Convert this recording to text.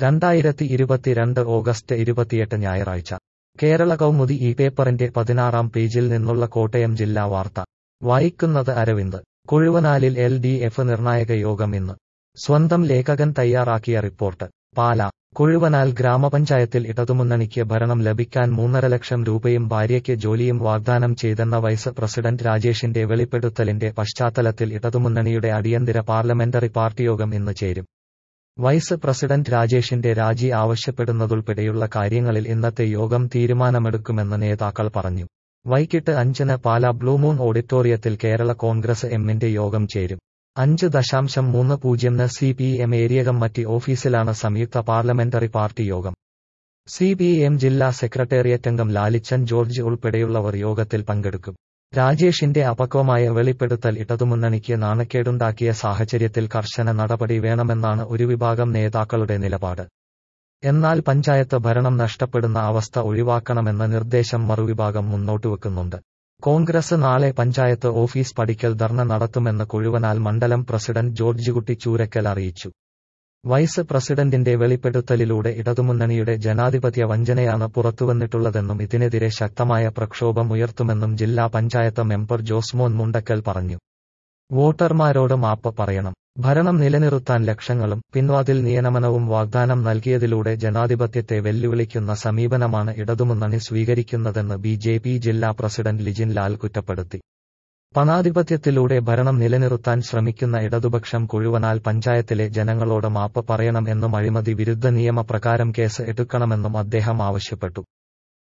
രണ്ടായിരത്തി ഇരുപത്തിരണ്ട് ഓഗസ്റ്റ് ഇരുപത്തിയെട്ട് ഞായറാഴ്ച കേരള കൗമുദി ഈ പേപ്പറിന്റെ പതിനാറാം പേജിൽ നിന്നുള്ള കോട്ടയം ജില്ലാ വാർത്ത വായിക്കുന്നത് അരവിന്ദ് കൊഴുവനാലിൽ എൽ ഡി എഫ് നിർണായക യോഗം ഇന്ന് സ്വന്തം ലേഖകൻ തയ്യാറാക്കിയ റിപ്പോർട്ട് പാല കൊഴുവനാൽ ഗ്രാമപഞ്ചായത്തിൽ ഇടതുമുന്നണിക്ക് ഭരണം ലഭിക്കാൻ മൂന്നര ലക്ഷം രൂപയും ഭാര്യയ്ക്ക് ജോലിയും വാഗ്ദാനം ചെയ്തെന്ന വൈസ് പ്രസിഡന്റ് രാജേഷിന്റെ വെളിപ്പെടുത്തലിന്റെ പശ്ചാത്തലത്തിൽ ഇടതുമുന്നണിയുടെ അടിയന്തര പാർലമെന്ററി പാർട്ടി യോഗം ഇന്ന് ചേരും വൈസ് പ്രസിഡന്റ് രാജേഷിന്റെ രാജി ആവശ്യപ്പെടുന്നതുൾപ്പെടെയുള്ള കാര്യങ്ങളിൽ ഇന്നത്തെ യോഗം തീരുമാനമെടുക്കുമെന്ന് നേതാക്കൾ പറഞ്ഞു വൈകിട്ട് അഞ്ചിന് പാല ബ്ലൂമൂൺ ഓഡിറ്റോറിയത്തിൽ കേരള കോൺഗ്രസ് എമ്മിന്റെ യോഗം ചേരും അഞ്ച് ദശാംശം മൂന്ന് പൂജ്യംന് C P M area committee ഓഫീസിലാണ് സംയുക്ത പാർലമെന്ററി പാർട്ടി യോഗം സി പി എം ജില്ലാ സെക്രട്ടേറിയറ്റ് അംഗം ലാലിച്ചൻ ജോർജ് ഉൾപ്പെടെയുള്ളവർ യോഗത്തിൽ പങ്കെടുക്കും രാജേഷിന്റെ അപക്വമായ വെളിപ്പെടുത്തൽ ഇടതുമുന്നണിക്ക് നാണക്കേടുണ്ടാക്കിയ സാഹചര്യത്തിൽ കർശന നടപടി വേണമെന്നാണ് ഒരു വിഭാഗം നേതാക്കളുടെ നിലപാട് എന്നാൽ പഞ്ചായത്ത് ഭരണം നഷ്ടപ്പെടുന്ന അവസ്ഥ ഒഴിവാക്കണമെന്ന നിർദ്ദേശം മറുവിഭാഗം മുന്നോട്ടുവെക്കുന്നുണ്ട് കോൺഗ്രസ് നാളെ പഞ്ചായത്ത് ഓഫീസ് പടിക്കൽ ധർണ നടത്തുമെന്ന് കൊഴുവനാൽ മണ്ഡലം പ്രസിഡന്റ് ജോർജ് കുട്ടി ചൂരക്കൽ അറിയിച്ചു വൈസ് പ്രസിഡന്റിന്റെ വെളിപ്പെടുത്തലിലൂടെ ഇടതുമുന്നണിയുടെ ജനാധിപത്യ വഞ്ചനയാണ് പുറത്തുവന്നിട്ടുള്ളതെന്നും ഇതിനെതിരെ ശക്തമായ പ്രക്ഷോഭം ഉയർത്തുമെന്നും ജില്ലാ പഞ്ചായത്ത് മെമ്പർ ജോസ്മോൻ മുണ്ടക്കൽ പറഞ്ഞു വോട്ടർമാരോട് മാപ്പ് പറയണം ഭരണം നിലനിർത്താൻ ലക്ഷങ്ങളും പിൻവാതിൽ നിയമനവും വാഗ്ദാനം നൽകിയതിലൂടെ ജനാധിപത്യത്തെ വെല്ലുവിളിക്കുന്ന സമീപനമാണ് ഇടതുമുന്നണി സ്വീകരിക്കുന്നതെന്ന് ബി ജെ പി ജില്ലാ പ്രസിഡന്റ് ലിജിൻ ലാൽ കുറ്റപ്പെടുത്തി പണാധിപത്യത്തിലൂടെ ഭരണം നിലനിർത്താൻ ശ്രമിക്കുന്ന ഇടതുപക്ഷം കൊഴുവനാൽ പഞ്ചായത്തിലെ ജനങ്ങളോട് മാപ്പ് പറയണം എന്നും അഴിമതി വിരുദ്ധ നിയമപ്രകാരം കേസ് എടുക്കണമെന്നും അദ്ദേഹം ആവശ്യപ്പെട്ടു